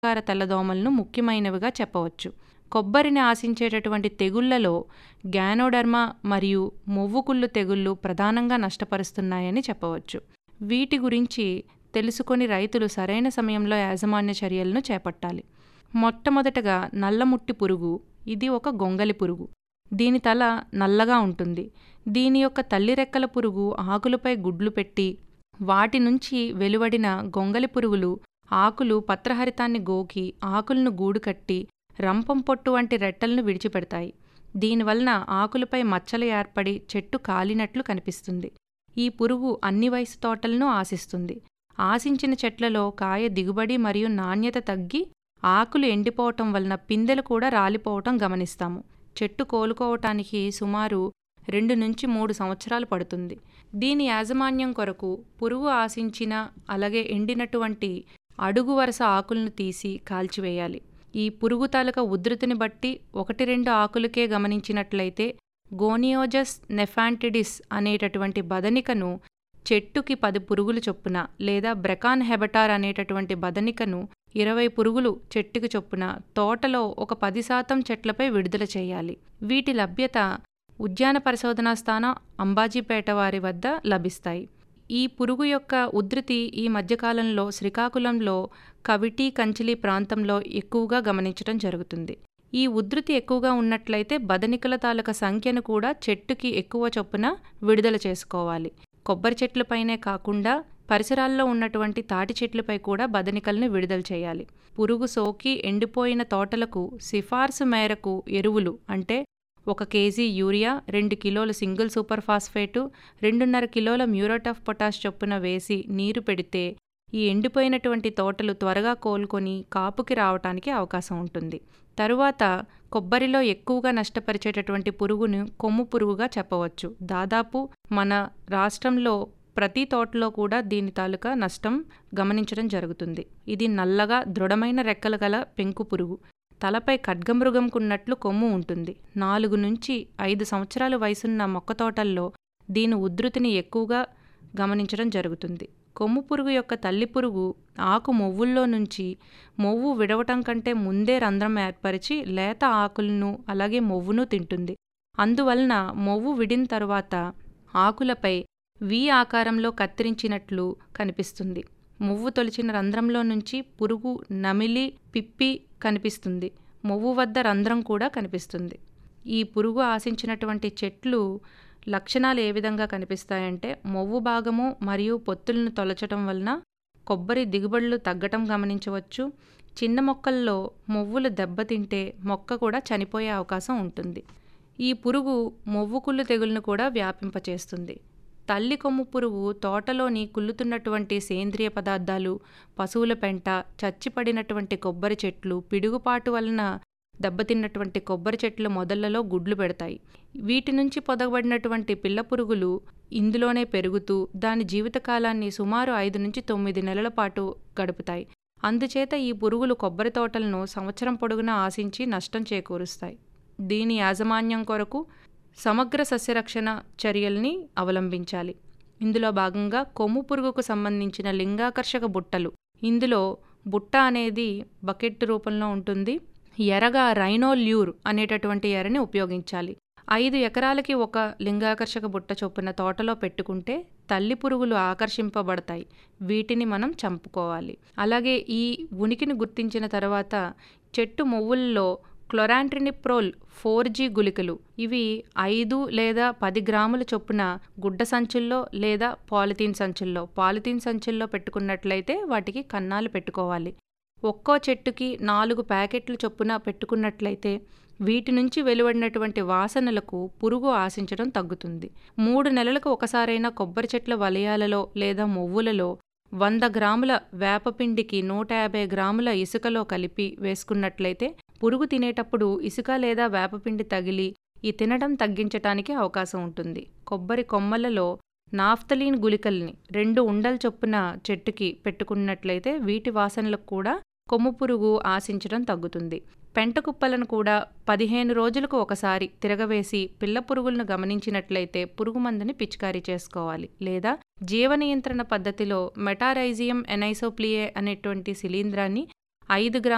ఆకార తెల్లదోమలను ముఖ్యమైనవిగా చెప్పవచ్చు కొబ్బరిని ఆశించేటటువంటి తెగుళ్లలో గ్యానోడర్మా మరియు మొవ్వుకుళ్ళు తెగుళ్ళు ప్రధానంగా నష్టపరుస్తున్నాయని చెప్పవచ్చు వీటి గురించి తెలుసుకొని రైతులు సరైన సమయంలో యాజమాన్య చర్యలను చేపట్టాలి మొట్టమొదటగా నల్లముట్టి పురుగు ఇది ఒక గొంగలి పురుగు దీని తల నల్లగా ఉంటుంది దీని యొక్క తల్లి రెక్కల పురుగు ఆకులపై గుడ్లు పెట్టి వాటి నుంచి వెలువడిన గొంగలి పురుగులు ఆకులు పత్రహరితాన్ని గోకి ఆకులను గూడు కట్టి రంపం పొట్టు వంటి రెట్టలను విడిచిపెడతాయి దీనివలన ఆకులపై మచ్చలు ఏర్పడి చెట్టు కాలినట్లు కనిపిస్తుంది ఈ పురుగు అన్ని వయసు తోటలను ఆశిస్తుంది ఆశించిన చెట్లలో కాయ దిగుబడి మరియు నాణ్యత తగ్గి ఆకులు ఎండిపోవటం వలన పిందెలు కూడా రాలిపోవటం గమనిస్తాము చెట్టు కోలుకోవటానికి సుమారు రెండు నుంచి మూడు సంవత్సరాలు పడుతుంది దీని యాజమాన్యం కొరకు పురుగు ఆశించిన అలాగే ఎండినటువంటి అడుగు వరుస ఆకులను తీసి కాల్చివేయాలి ఈ పురుగు తాలూకా ఉధృతిని బట్టి ఒకటి రెండు ఆకులకే గమనించినట్లయితే గోనియోజస్ నెఫాంటిడిస్ అనేటటువంటి బదనికను చెట్టుకి పది పురుగులు చొప్పున లేదా బ్రెకాన్ హెబటార్ అనేటటువంటి బదనికను ఇరవై పురుగులు చెట్టుకి చొప్పున తోటలో ఒక పది శాతం చెట్లపై విడుదల చేయాలి వీటి లభ్యత ఉద్యాన పరిశోధనా స్థానం అంబాజీపేట వారి వద్ద లభిస్తాయి ఈ పురుగు యొక్క ఉధృతి ఈ మధ్యకాలంలో శ్రీకాకుళంలో కవిటి కంచిలి ప్రాంతంలో ఎక్కువగా గమనించడం జరుగుతుంది ఈ ఉధృతి ఎక్కువగా ఉన్నట్లయితే బదనికల తాలూక సంఖ్యను కూడా చెట్టుకి ఎక్కువ చొప్పున విడుదల చేసుకోవాలి కొబ్బరి చెట్లపైనే కాకుండా పరిసరాల్లో ఉన్నటువంటి తాటి చెట్లపై కూడా బదనికల్ని విడుదల చేయాలి పురుగు సోకి ఎండిపోయిన తోటలకు సిఫార్సు మేరకు ఎరువులు అంటే ఒక కేజీ యూరియా రెండు కిలోల సింగిల్ సూపర్ ఫాస్ఫేటు రెండున్నర కిలోల మ్యూరేట్ ఆఫ్ పొటాష్ చొప్పున వేసి నీరు పెడితే ఈ ఎండిపోయినటువంటి తోటలు త్వరగా కోలుకొని కాపుకి రావటానికి అవకాశం ఉంటుంది తరువాత కొబ్బరిలో ఎక్కువగా నష్టపరిచేటటువంటి పురుగును కొమ్ము పురుగుగా చెప్పవచ్చు దాదాపు మన రాష్ట్రంలో ప్రతి తోటలో కూడా దీని తాలూకా నష్టం గమనించడం జరుగుతుంది ఇది నల్లగా దృఢమైన రెక్కలు గల పెంకు పురుగు తలపై ఖడ్గమృగంకున్నట్లు కొమ్ము ఉంటుంది నాలుగు నుంచి ఐదు సంవత్సరాల వయసున్న మొక్క తోటల్లో దీని ఉధృతిని ఎక్కువగా గమనించడం జరుగుతుంది కొమ్ము పురుగు యొక్క తల్లి పురుగు ఆకు మొవ్వుల్లో నుంచి మొవ్వు విడవటం కంటే ముందే రంధ్రం ఏర్పరిచి లేత ఆకులను అలాగే మొవ్వును తింటుంది అందువలన మొవ్వు విడిన తరువాత ఆకులపై వి ఆకారంలో కత్తిరించినట్లు కనిపిస్తుంది మొవ్వు తొలిచిన రంధ్రంలో నుంచి పురుగు నమిలి పిప్పి కనిపిస్తుంది మొవ్వు వద్ద రంధ్రం కూడా కనిపిస్తుంది ఈ పురుగు ఆశించినటువంటి చెట్లు లక్షణాలు ఏ విధంగా కనిపిస్తాయంటే మొవ్వు భాగము మరియు పొత్తులను తొలచటం వలన కొబ్బరి దిగుబడులు తగ్గటం గమనించవచ్చు చిన్న మొక్కల్లో మొవ్వులు దెబ్బతింటే మొక్క కూడా చనిపోయే అవకాశం ఉంటుంది ఈ పురుగు మొవ్వు కుళ్ళు తెగులను కూడా వ్యాపింపచేస్తుంది తల్లి కొమ్ము పురుగు తోటలోని కుళ్ళుతున్నటువంటి సేంద్రియ పదార్థాలు పశువుల పెంట చచ్చిపడినటువంటి కొబ్బరి చెట్లు పిడుగుపాటు వలన దెబ్బతిన్నటువంటి కొబ్బరి చెట్ల మొదళ్లలో గుడ్లు పెడతాయి వీటి నుంచి పొదగబడినటువంటి పిల్ల పురుగులు ఇందులోనే పెరుగుతూ దాని జీవితకాలాన్ని సుమారు ఐదు నుంచి తొమ్మిది నెలల పాటు గడుపుతాయి అందుచేత ఈ పురుగులు కొబ్బరి తోటలను సంవత్సరం పొడుగునా ఆశించి నష్టం చేకూరుస్తాయి దీని యాజమాన్యం కొరకు సమగ్ర సస్యరక్షణ చర్యల్ని అవలంబించాలి ఇందులో భాగంగా కొమ్ము పురుగుకు సంబంధించిన లింగాకర్షక బుట్టలు ఇందులో బుట్ట అనేది బకెట్ రూపంలో ఉంటుంది ఎరగా రైనోల్యూర్ అనేటటువంటి ఎరని ఉపయోగించాలి ఐదు ఎకరాలకి ఒక లింగాకర్షక బుట్ట చొప్పున తోటలో పెట్టుకుంటే తల్లి పురుగులు ఆకర్షింపబడతాయి వీటిని మనం చంపుకోవాలి అలాగే ఈ ఉనికిని గుర్తించిన తర్వాత చెట్టు మొవ్వుల్లో క్లొరాంట్రినిప్రోల్ ఫోర్ జీ గుళికలు ఇవి ఐదు లేదా పది గ్రాముల చొప్పున గుడ్డ సంచుల్లో లేదా పాలిథీన్ సంచుల్లో పాలిథీన్ సంచుల్లో పెట్టుకున్నట్లయితే వాటికి కన్నాలు పెట్టుకోవాలి ఒక్కో చెట్టుకి నాలుగు ప్యాకెట్లు చొప్పున పెట్టుకున్నట్లయితే వీటి నుంచి వెలువడినటువంటి వాసనలకు పురుగు ఆశించడం తగ్గుతుంది మూడు నెలలకు ఒకసారైనా కొబ్బరి చెట్ల వలయాలలో లేదా మొవ్వులలో వంద గ్రాముల వేపపిండికి నూట యాభై గ్రాముల ఇసుకలో కలిపి వేసుకున్నట్లయితే పురుగు తినేటప్పుడు ఇసుక లేదా వేపపిండి తగిలి ఈ తినడం తగ్గించటానికి అవకాశం ఉంటుంది కొబ్బరి కొమ్మలలో నాఫ్తలీన్ గుళికల్ని రెండు ఉండల చొప్పున చెట్టుకి పెట్టుకున్నట్లయితే వీటి వాసనలకు కూడా కొమ్ము పురుగు ఆశించడం తగ్గుతుంది పెంట కుప్పలను కూడా పదిహేను రోజులకు ఒకసారి తిరగవేసి పిల్ల పురుగులను గమనించినట్లయితే పురుగు మందుని పిచికారీ చేసుకోవాలి లేదా జీవ నియంత్రణ పద్ధతిలో మెటారైజియం ఎనైసోప్లియే అనేటువంటి శిలీంధ్రాన్ని ఐదు గ్రాముల